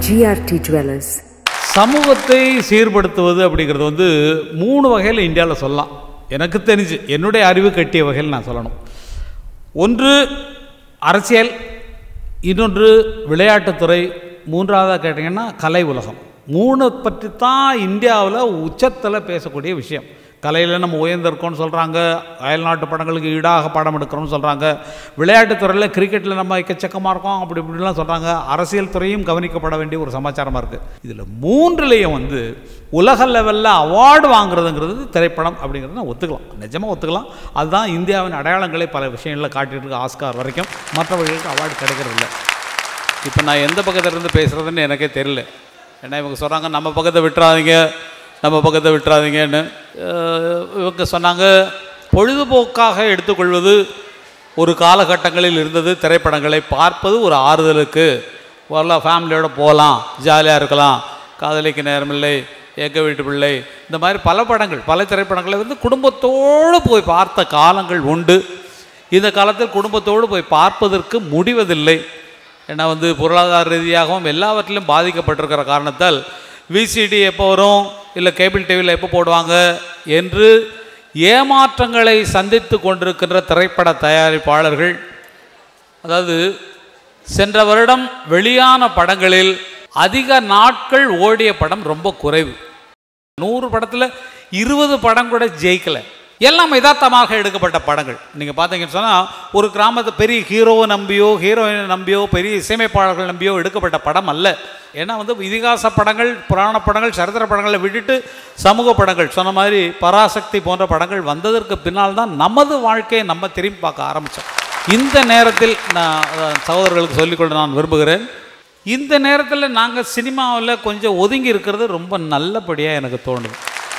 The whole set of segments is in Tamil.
ஜிஆர்டி ஜுவல்லர்ஸ் சமூகத்தை சீர்படுத்துவது அப்படிங்கிறது வந்து மூணு வகையில் இந்தியாவில் சொல்லலாம் எனக்கு தெரிஞ்சு என்னுடைய அறிவு கட்டிய வகையில் நான் சொல்லணும் ஒன்று அரசியல் இன்னொன்று விளையாட்டுத்துறை மூன்றாவதாக கேட்டிங்கன்னா கலை உலகம் மூணு பற்றி தான் இந்தியாவில் உச்சத்தில் பேசக்கூடிய விஷயம் கலையில் நம்ம உயர்ந்திருக்கோம்னு சொல்கிறாங்க அயல்நாட்டு படங்களுக்கு ஈடாக படம் எடுக்கிறோம்னு சொல்கிறாங்க விளையாட்டுத்துறையில் கிரிக்கெட்டில் நம்ம எக்கச்சக்கமாக இருக்கோம் அப்படி இப்படிலாம் சொல்கிறாங்க அரசியல் துறையும் கவனிக்கப்பட வேண்டிய ஒரு சமாச்சாரமாக இருக்குது இதில் மூன்றுலேயும் வந்து உலக லெவலில் அவார்டு வாங்குறதுங்கிறது திரைப்படம் அப்படிங்கிறத நான் ஒத்துக்கலாம் நிஜமாக ஒத்துக்கலாம் அதுதான் இந்தியாவின் அடையாளங்களை பல விஷயங்களில் காட்டிட்டு இருக்கு ஆஸ்கார் வரைக்கும் மற்றவர்களுக்கு அவார்டு கிடைக்கிறதில்ல இப்போ நான் எந்த பக்கத்துல இருந்து பேசுகிறதுன்னு எனக்கே தெரியல ஏன்னா இவங்க சொல்கிறாங்க நம்ம பக்கத்தை விட்டுறாதீங்க நம்ம பக்கத்தை விட்டுறாதீங்கன்னு அஹ் இவங்க சொன்னாங்க பொழுதுபோக்காக எடுத்துக்கொள்வது ஒரு காலகட்டங்களில் இருந்தது திரைப்படங்களை பார்ப்பது ஒரு ஆறுதலுக்கு வரலாம் ஃபேமிலியோட போகலாம் ஜாலியாக இருக்கலாம் காதலிக்கு நேரமில்லை எங்க வீட்டு பிள்ளை இந்த மாதிரி பல படங்கள் பல திரைப்படங்களை வந்து குடும்பத்தோடு போய் பார்த்த காலங்கள் உண்டு இந்த காலத்தில் குடும்பத்தோடு போய் பார்ப்பதற்கு முடிவதில்லை ஏன்னா வந்து பொருளாதார ரீதியாகவும் எல்லாவற்றிலும் பாதிக்கப்பட்டிருக்கிற காரணத்தால் விசிடி எப்போ வரும் இல்லை கேபிள் டிவியில் எப்போ போடுவாங்க என்று ஏமாற்றங்களை சந்தித்து கொண்டிருக்கின்ற திரைப்பட தயாரிப்பாளர்கள் அதாவது சென்ற வருடம் வெளியான படங்களில் அதிக நாட்கள் ஓடிய படம் ரொம்ப குறைவு நூறு படத்தில் இருபது படம் கூட ஜெயிக்கலை எல்லாம் யதார்த்தமாக எடுக்கப்பட்ட படங்கள் நீங்கள் பார்த்தீங்கன்னு சொன்னால் ஒரு கிராமத்து பெரிய ஹீரோவை நம்பியோ ஹீரோயினை நம்பியோ பெரிய இசையமைப்பாளர்கள் நம்பியோ எடுக்கப்பட்ட படம் அல்ல ஏன்னா வந்து இதிகாச படங்கள் புராண படங்கள் சரித்திர படங்களை விட்டுட்டு சமூக படங்கள் சொன்ன மாதிரி பராசக்தி போன்ற படங்கள் வந்ததற்கு பின்னால் தான் நமது வாழ்க்கையை நம்ம திரும்பி பார்க்க ஆரம்பித்தோம் இந்த நேரத்தில் நான் அஹ், சகோதரர்களுக்கு சொல்லிக்கொள்ள நான் விரும்புகிறேன் இந்த நேரத்தில் நாங்கள் சினிமாவில் கொஞ்சம் ஒதுங்கி இருக்கிறது ரொம்ப நல்லபடியாக எனக்கு தோணுது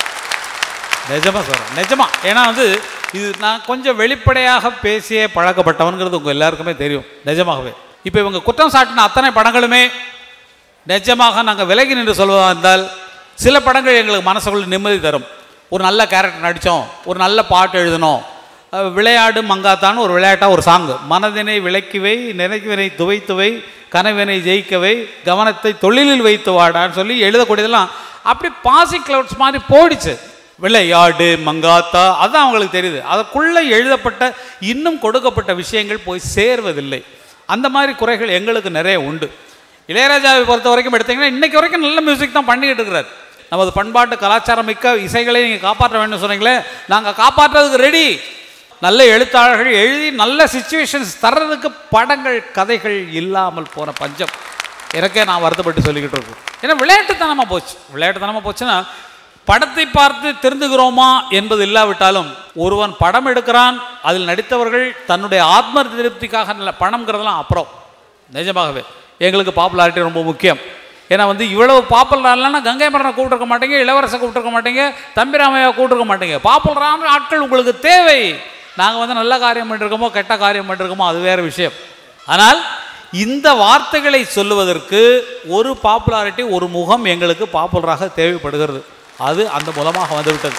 நிஜமா சொல்கிறேன் நிஜமா ஏன்னா வந்து இது நான் கொஞ்சம் வெளிப்படையாக பேசிய பழக்கப்பட்டவனுங்கிறது உங்கள் எல்லாருக்குமே தெரியும் நிஜமாகவே இப்போ இவங்க குற்றம் சாட்டின அத்தனை படங்களுமே நிஜமாக நாங்கள் விலகி நின்று சொல்வதாக இருந்தால் சில படங்கள் எங்களுக்கு மனசுக்குள்ள நிம்மதி தரும் ஒரு நல்ல கேரக்டர் நடித்தோம் ஒரு நல்ல பாட்டு எழுதினோம் அஹ் விளையாடு மங்காத்தான்னு ஒரு விளையாட்டாக ஒரு சாங்கு மனதினை விளக்கிவை நினைவினை துவைத்துவை கனவினை ஜெயிக்கவை கவனத்தை தொழிலில் வைத்து வாடான்னு சொல்லி எழுதக்கூடியதெல்லாம் அப்படி பாசி கிளவுட்ஸ் மாதிரி போயிடுச்சு விளையாடு மங்காத்தா அதான் அவங்களுக்கு தெரியுது அதற்குள்ளே எழுதப்பட்ட இன்னும் கொடுக்கப்பட்ட விஷயங்கள் போய் சேர்வதில்லை அந்த மாதிரி குறைகள் எங்களுக்கு நிறைய உண்டு இளையராஜாவை பொறுத்த வரைக்கும் எடுத்தீங்கன்னா இன்னைக்கு வரைக்கும் நல்ல மியூசிக் தான் பண்ணிக்கிட்டு இருக்கிறார் நமது பண்பாட்டு கலாச்சாரம் மிக்க இசைகளை நீங்கள் காப்பாற்ற வேண்டும் சொன்னீங்களே நாங்கள் காப்பாற்றுறதுக்கு ரெடி நல்ல எழுத்தாளர்கள் எழுதி நல்ல சுச்சுவேஷன்ஸ் தர்றதுக்கு படங்கள் கதைகள் இல்லாமல் போன பஞ்சம் எனக்கே நான் வருத்தப்பட்டு சொல்லிக்கிட்டு இருக்கோம் ஏன்னா விளையாட்டுத்தனமாக போச்சு விளையாட்டுத்தனமாக போச்சுன்னா படத்தை பார்த்து தெரிந்துகிறோமா என்பது இல்லாவிட்டாலும் ஒருவன் படம் எடுக்கிறான் அதில் நடித்தவர்கள் தன்னுடைய ஆத்ம திருப்திக்காக நல்ல பணம்ங்கிறதெல்லாம் அப்புறம் நிஜமாகவே எங்களுக்கு பாப்புலாரிட்டி ரொம்ப முக்கியம் ஏன்னா வந்து இவ்வளவு பாப்புலர் இல்லைன்னா கங்கை மரனை கூப்பிட்டுருக்க மாட்டீங்க இளவரசை கூப்பிட்டுருக்க மாட்டீங்க தம்பிராமையா கூப்பிட்டுருக்க மாட்டீங்க பாப்புலரான ஆட்கள் உங்களுக்கு தேவை நாங்கள் வந்து நல்ல காரியம் பண்ணிருக்கோமோ கெட்ட காரியம் பண்ணிருக்கோமோ அது வேறு விஷயம் ஆனால் இந்த வார்த்தைகளை சொல்லுவதற்கு ஒரு பாப்புலாரிட்டி ஒரு முகம் எங்களுக்கு பாப்புலராக தேவைப்படுகிறது அது அந்த மூலமாக வந்துவிட்டது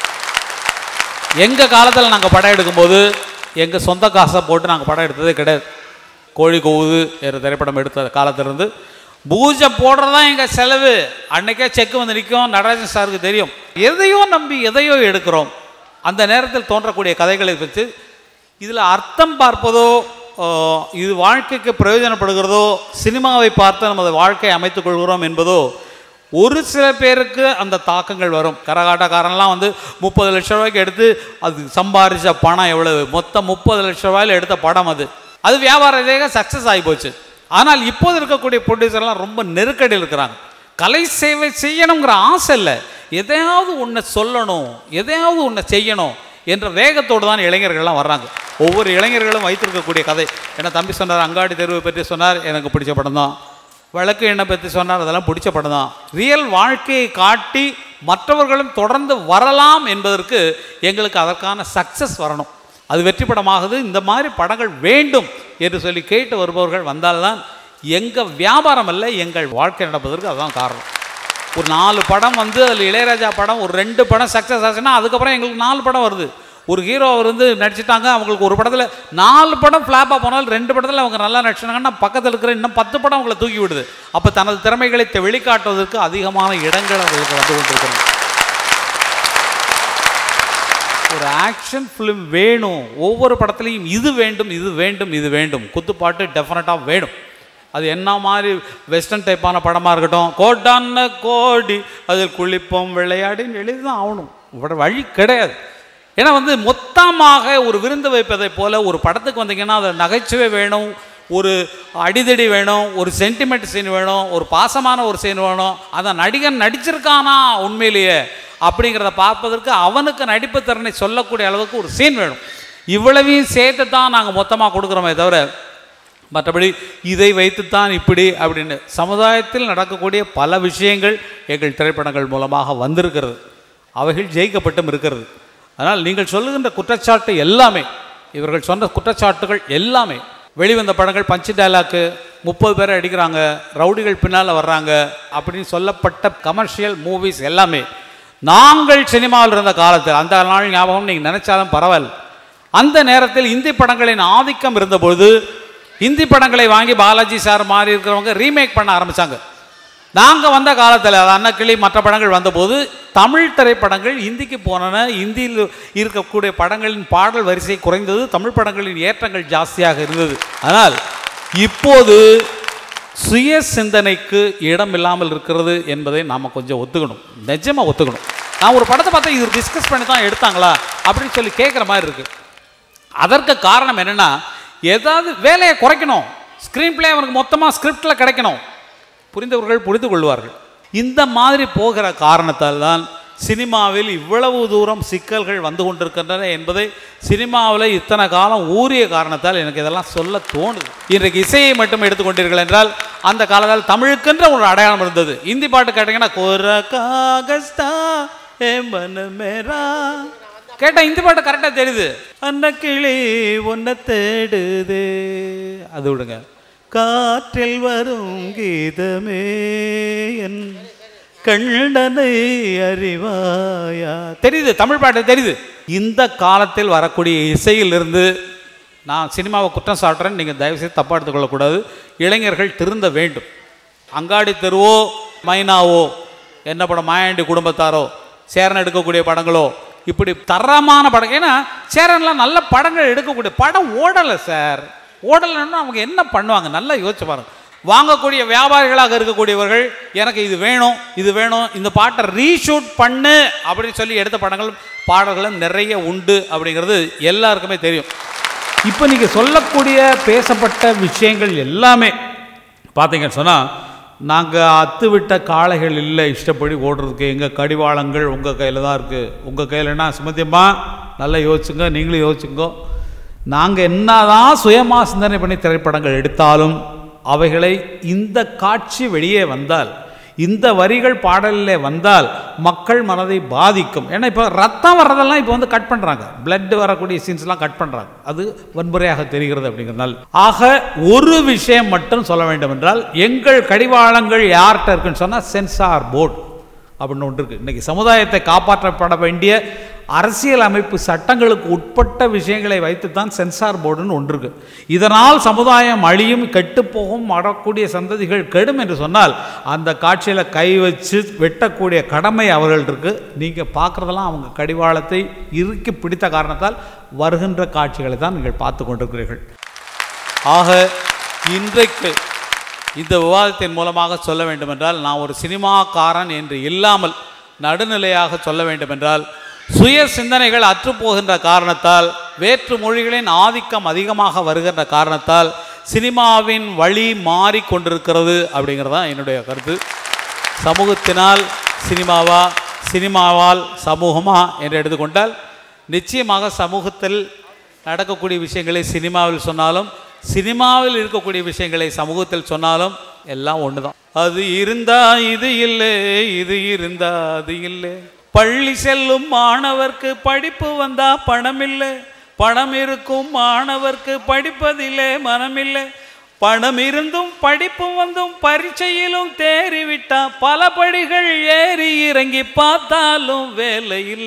எங்கள் காலத்தில் நாங்கள் படம் எடுக்கும்போது எங்கள் சொந்த காசை போட்டு நாங்கள் படம் எடுத்ததே கிடையாது கோழி கோவுது என்ற திரைப்படம் எடுத்த காலத்திலிருந்து பூஜை போடுறதான் எங்கள் செலவு அன்னைக்கே செக் வந்து நிற்கும் நடராஜன் சாருக்கு தெரியும் எதையோ நம்பி எதையோ எடுக்கிறோம் அந்த நேரத்தில் தோன்றக்கூடிய கதைகளை வச்சு இதில் அர்த்தம் பார்ப்பதோ ஆ, இது வாழ்க்கைக்கு பிரயோஜனப்படுகிறதோ சினிமாவை பார்த்து நமது வாழ்க்கையை அமைத்துக் கொள்கிறோம் என்பதோ ஒரு சில பேருக்கு அந்த தாக்கங்கள் வரும் கரகாட்டக்காரன்லாம் வந்து முப்பது லட்ச ரூபாய்க்கு எடுத்து அது சம்பாரிச்ச பணம் எவ்வளவு மொத்தம் முப்பது லட்ச ரூபாயில் எடுத்த படம் அது அது வியாபார ரீதியாக சக்ஸஸ் ஆகி போச்சு ஆனால் இப்போது இருக்கக்கூடிய ப்ரொடியூசர்லாம் ரொம்ப நெருக்கடியில் இருக்கிறாங்க கலை சேவை செய்யணுங்கிற ஆசை இல்லை எதையாவது ஒன்றை சொல்லணும் எதையாவது ஒன்றை செய்யணும் என்ற வேகத்தோடு தான் இளைஞர்கள்லாம் வர்றாங்க ஒவ்வொரு இளைஞர்களும் வைத்திருக்கக்கூடிய கதை ஏன்னா தம்பி சொன்னார் அங்காடி தெருவை பற்றி சொன்னார் எனக்கு பிடிச்ச படம் தான் வழக்கு என்ன பற்றி சொன்னார் அதெல்லாம் பிடிச்ச படம் தான் ரியல் வாழ்க்கையை காட்டி மற்றவர்களும் தொடர்ந்து வரலாம் என்பதற்கு எங்களுக்கு அதற்கான சக்ஸஸ் வரணும் அது வெற்றி படமாகுது இந்த மாதிரி படங்கள் வேண்டும் என்று சொல்லி கேட்டு வருபவர்கள் வந்தால்தான் எங்கள் வியாபாரம் அல்ல எங்கள் வாழ்க்கை நடப்பதற்கு அதுதான் காரணம் ஒரு நாலு படம் வந்து அதில் இளையராஜா படம் ஒரு ரெண்டு படம் சக்ஸஸ் ஆச்சுன்னா அதுக்கப்புறம் எங்களுக்கு நாலு படம் வருது ஒரு ஹீரோ அவர் வந்து நடிச்சிட்டாங்க அவங்களுக்கு ஒரு படத்தில் நாலு படம் ஃப்ளாப்பாக போனாலும் ரெண்டு படத்தில் அவங்க நல்லா நடிச்சிட்டாங்கன்னா பக்கத்தில் இருக்கிற இன்னும் பத்து படம் அவங்கள தூக்கி விடுது அப்போ தனது திறமைகளை தெ- வெளிக்காட்டுவதற்கு அதிகமான இடங்கள் அவர்களுக்கு வந்து கொண்டிருக்கிறது ஒரு ஆக்ஷன் ஃபிலிம் வேணும் ஒவ்வொரு படத்துலையும் இது வேண்டும் இது வேண்டும் இது வேண்டும் குத்துப்பாட்டு டெஃபினட்டாக வேணும் அது என்ன மாதிரி வெஸ்டர்ன் டைப்பான படமாக இருக்கட்டும் கோட்டான கோடி அதில் குளிப்போம் விளையாடின்னு எழுதி தான் ஆகணும் வேற வழி கிடையாது ஏன்னா வந்து மொத்தமாக ஒரு விருந்து வைப்பதை போல ஒரு படத்துக்கு வந்தீங்கன்னா அதில் நகைச்சுவை வேணும் ஒரு அடிதடி வேணும் ஒரு சென்டிமெண்ட் சீன் வேணும் ஒரு பாசமான ஒரு சீன் வேணும் அந்த நடிகன் நடிச்சிருக்கானா உண்மையிலேயே அப்படிங்கிறத பார்ப்பதற்கு அவனுக்கு நடிப்பு திறனை சொல்லக்கூடிய அளவுக்கு ஒரு சீன் வேணும் இவ்வளவையும் சேர்த்து தான் நாங்கள் மொத்தமாக கொடுக்குறோமே தவிர மற்றபடி இதை வைத்துத்தான் இப்படி அப்படின்னு சமுதாயத்தில் நடக்கக்கூடிய பல விஷயங்கள் எங்கள் திரைப்படங்கள் மூலமாக வந்திருக்கிறது அவைகள் ஜெயிக்கப்பட்டும் இருக்கிறது அதனால் நீங்கள் சொல்லுகின்ற குற்றச்சாட்டு எல்லாமே இவர்கள் சொன்ன குற்றச்சாட்டுகள் எல்லாமே வெளிவந்த படங்கள் பஞ்சு டயலாக்கு முப்பது பேரை அடிக்கிறாங்க ரவுடிகள் பின்னால் வர்றாங்க அப்படின்னு சொல்லப்பட்ட கமர்ஷியல் மூவிஸ் எல்லாமே நாங்கள் சினிமாவில் இருந்த காலத்தில் அந்த நாள் ஞாபகம் நீங்கள் நினைச்சாலும் பரவாயில்ல அந்த நேரத்தில் இந்தி படங்களின் ஆதிக்கம் இருந்தபொழுது இந்தி படங்களை வாங்கி பாலாஜி சார் மாதிரி இருக்கிறவங்க ரீமேக் பண்ண ஆரம்பிச்சாங்க நாங்கள் வந்த காலத்தில் அது அன்னக்கிளி மற்ற படங்கள் வந்தபோது தமிழ் திரைப்படங்கள் இந்திக்கு போனன இந்தியில் இருக்கக்கூடிய படங்களின் பாடல் வரிசை குறைந்தது தமிழ் படங்களின் ஏற்றங்கள் ஜாஸ்தியாக இருந்தது ஆனால் இப்போது சுய சிந்தனைக்கு இடம் இல்லாமல் இருக்கிறது என்பதை நாம் கொஞ்சம் ஒத்துக்கணும் நிஜமாக ஒத்துக்கணும் நான் ஒரு படத்தை பார்த்தா இது டிஸ்கஸ் பண்ணி தான் எடுத்தாங்களா அப்படின்னு சொல்லி கேட்குற மாதிரி இருக்குது அதற்கு காரணம் என்னென்னா ஏதாவது வேலையை குறைக்கணும் ஸ்க்ரீன் பிளே அவனுக்கு மொத்தமாக ஸ்கிரிப்டில் கிடைக்கணும் புரிந்தவர்கள் புரிந்து கொள்வார்கள் இந்த மாதிரி போகிற காரணத்தால் தான் சினிமாவில் இவ்வளவு தூரம் சிக்கல்கள் வந்து கொண்டிருக்கின்றன என்பதை சினிமாவில் இத்தனை காலம் ஊறிய காரணத்தால் எனக்கு இதெல்லாம் சொல்ல தோணுது இன்றைக்கு இசையை மட்டும் எடுத்துக்கொண்டீர்கள் என்றால் அந்த காலத்தில் தமிழுக்கென்ற ஒரு அடையாளம் இருந்தது இந்தி பாட்டு கேட்டிங்கன்னா கொர காகஸ்தா ஏ மன மேரா கேட்டா இந்தி பாட்டு கரெக்டாக தெரியுது அன்ன கிளி ஒன்ன தேடுது அது விடுங்க காற்றில் வரும் கீதமே என் கண்ணனை அறிவாயா தெரியுது தமிழ் பாட்டு தெரியுது இந்த காலத்தில் வரக்கூடிய இசையிலிருந்து நான் சினிமாவை குற்றம் சாட்டுறேன் நீங்கள் தயவுசெய்து தப்பாக எடுத்துக்கொள்ளக்கூடாது இளைஞர்கள் திருந்த வேண்டும் அங்காடி தெருவோ மைனாவோ என்ன படம் மாயாண்டி குடும்பத்தாரோ சேரன் எடுக்கக்கூடிய படங்களோ இப்படி தரமான படம் ஏன்னா சேரன்லாம் நல்ல படங்கள் எடுக்கக்கூடிய படம் ஓடலை சார் ஓடலைன்னா அவங்க என்ன பண்ணுவாங்க நல்லா யோசிச்சு பாருங்க வாங்கக்கூடிய வியாபாரிகளாக இருக்கக்கூடியவர்கள் எனக்கு இது வேணும் இது வேணும் இந்த பாட்டை ரீஷூட் பண்ணு அப்படின்னு சொல்லி எடுத்த படங்கள் பாடல்களும் நிறைய உண்டு அப்படிங்கிறது எல்லாருக்குமே தெரியும் இப்போ நீங்கள் சொல்லக்கூடிய பேசப்பட்ட விஷயங்கள் எல்லாமே பார்த்தீங்கன்னு சொன்னால் நாங்கள் அத்து விட்ட காளைகள் இல்லை இஷ்டப்படி ஓடுறதுக்கு எங்கள் கடிவாளங்கள் உங்கள் கையில் தான் இருக்குது உங்கள் கையிலனா சுமத்தியம்மா நல்லா யோசிச்சுங்க நீங்களும் யோசிச்சுங்க நாங்கள் என்னதான் சுயமாக சிந்தனை பண்ணி திரைப்படங்கள் எடுத்தாலும் அவைகளை இந்த காட்சி வெளியே வந்தால் இந்த வரிகள் பாடலில் வந்தால் மக்கள் மனதை பாதிக்கும் ஏன்னா இப்போ ரத்தம் வர்றதெல்லாம் இப்போ வந்து கட் பண்ணுறாங்க blood வரக்கூடிய சீன்ஸ்லாம் கட் பண்ணுறாங்க அது வன்முறையாக தெரிகிறது அப்படிங்கிறதுனால ஆக ஒரு விஷயம் மட்டும் சொல்ல வேண்டும் என்றால் எங்கள் கடிவாளங்கள் யார்கிட்ட இருக்குன்னு சொன்னால் சென்சார் போர்டு அப்படின்னு ஒன்று இருக்குது இன்றைக்கி சமுதாயத்தை காப்பாற்றப்பட வேண்டிய அரசியல் அமைப்பு சட்டங்களுக்கு உட்பட்ட விஷயங்களை வைத்துத்தான் சென்சார் போர்டுன்னு ஒன்று இருக்கு இதனால் சமுதாயம் அழியும் கெட்டுப்போகும் வரக்கூடிய சந்ததிகள் கெடும் என்று சொன்னால் அந்த காட்சியில் கை வச்சு வெட்டக்கூடிய கடமை அவர்கள் இருக்கு நீங்கள் பார்க்குறதெல்லாம் அவங்க கடிவாளத்தை இறுக்கி பிடித்த காரணத்தால் வருகின்ற காட்சிகளை தான் நீங்கள் பார்த்து கொண்டிருக்கிறீர்கள் ஆக இன்றைக்கு இந்த விவாதத்தின் மூலமாக சொல்ல வேண்டுமென்றால் நான் ஒரு சினிமாக்காரன் என்று இல்லாமல் நடுநிலையாக சொல்ல வேண்டுமென்றால் சுய சிந்தனைகள் அற்றுப்போகின்ற காரணத்தால் வேற்று மொழிகளின் ஆதிக்கம் அதிகமாக வருகின்ற காரணத்தால் சினிமாவின் வழி மாறிக்கொண்டிருக்கிறது அப்படிங்கிறது தான் என்னுடைய கருத்து சமூகத்தினால் சினிமாவா சினிமாவால் சமூகமா என்று எடுத்துக்கொண்டால் நிச்சயமாக சமூகத்தில் நடக்கக்கூடிய விஷயங்களை சினிமாவில் சொன்னாலும் சினிமாவில் இருக்கக்கூடிய விஷயங்களை சமூகத்தில் சொன்னாலும் எல்லாம் ஒன்று தான் அது இருந்தா இது இல்லை இது இருந்தா அது இல்லை பள்ளி செல்லும் மாணவர்க்கு படிப்பு வந்தா பணம் இல்லை பணம் இருக்கும் மாணவர்க்கு படிப்பதில்லை மனமில்லை பணம் இருந்தும் படிப்பும் வந்தும் பரீட்சையிலும் தேறிவிட்டா பல படிகள் ஏறி இறங்கி பார்த்தாலும் வேலை இல்லை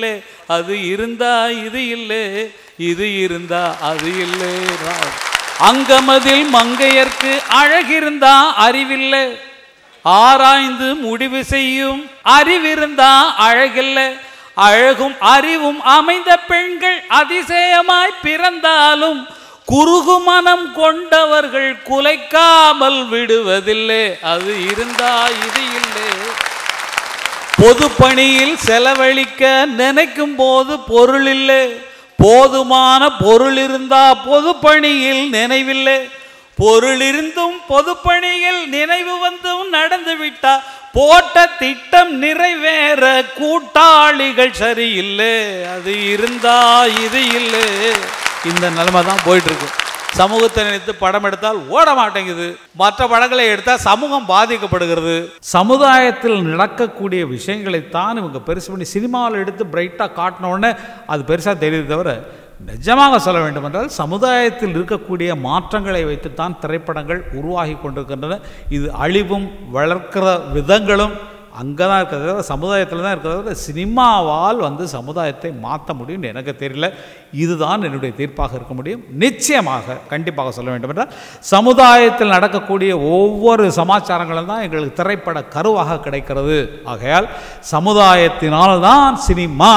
அது இருந்தா இது இல்லை இது இருந்தா அது இல்லை அங்கமதில் மங்கையர்க்கு அழகிருந்தா அறிவில்லை ஆராய்ந்து முடிவு செய்யும் அறிவிருந்தா அழகில்லை அழகும் அறிவும் அமைந்த பெண்கள் அதிசயமாய் பிறந்தாலும் குறுகு மனம் கொண்டவர்கள் குலைக்காமல் விடுவதில்லை அது இருந்தா இது இல்லை பொது பணியில் செலவழிக்க நினைக்கும் போது பொருள் இல்லை போதுமான பொருள் இருந்தா பொது பணியில் நினைவில்லை பொருள் இருந்தும் பொது பணியில் நினைவு வந்தும் நடந்து விட்டா போட்ட திட்டம் நிறைவேற கூட்டாளிகள் சரியில்லை அது இருந்தா இது இல்லை இந்த நிலைமை தான் போயிட்டு இருக்கு சமூகத்தை நினைத்து படம் எடுத்தால் ஓட மாட்டேங்குது மற்ற படங்களை எடுத்தால் சமூகம் பாதிக்கப்படுகிறது சமுதாயத்தில் நடக்கக்கூடிய விஷயங்களைத்தான் இவங்க பெருசு பண்ணி சினிமாவில் எடுத்து பிரைட்டாக காட்டின உடனே அது பெருசாக தெரியுது தவிர நிஜமாக சொல்ல வேண்டும் என்றால் சமுதாயத்தில் இருக்கக்கூடிய மாற்றங்களை வைத்துத்தான் திரைப்படங்கள் உருவாகி கொண்டிருக்கின்றன இது அழிவும் வளர்க்கிற விதங்களும் அங்கே தான் இருக்கிறத சமுதாயத்தில் தான் இருக்கிறத சினிமாவால் வந்து சமுதாயத்தை மாற்ற முடியும்னு எனக்கு தெரியல இதுதான் என்னுடைய தீர்ப்பாக இருக்க முடியும் நிச்சயமாக கண்டிப்பாக சொல்ல வேண்டும் என்றால் சமுதாயத்தில் நடக்கக்கூடிய ஒவ்வொரு சமாச்சாரங்களும் தான் எங்களுக்கு திரைப்பட கருவாக கிடைக்கிறது ஆகையால் சமுதாயத்தினால் தான் சினிமா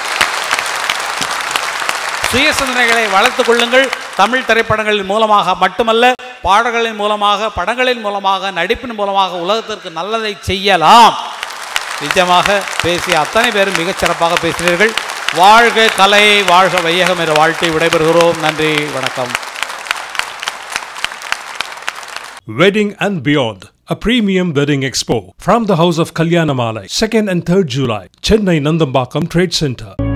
சுய சிந்தனைகளை வளர்த்துக் கொள்ளுங்கள் தமிழ் திரைப்படங்களின் மூலமாக மட்டுமல்ல பாடல்களின் மூலமாக படங்களின் மூலமாக நடிப்பின் மூலமாக உலகத்திற்கு நல்லதை செய்யலாம் நிஜமாக பேசிய அத்தனை பேரும் மிகச் சிறப்பாக பேசினீர்கள் வாழ்க கலை வாழ்க வையகம் என்ற வாழ்க்கை விடைபெறுகிறோம் நன்றி வணக்கம் Wedding and Beyond, a premium wedding expo from the House of Kalyanamala, 2nd and 3rd July, Chennai Nandambakam Trade Center.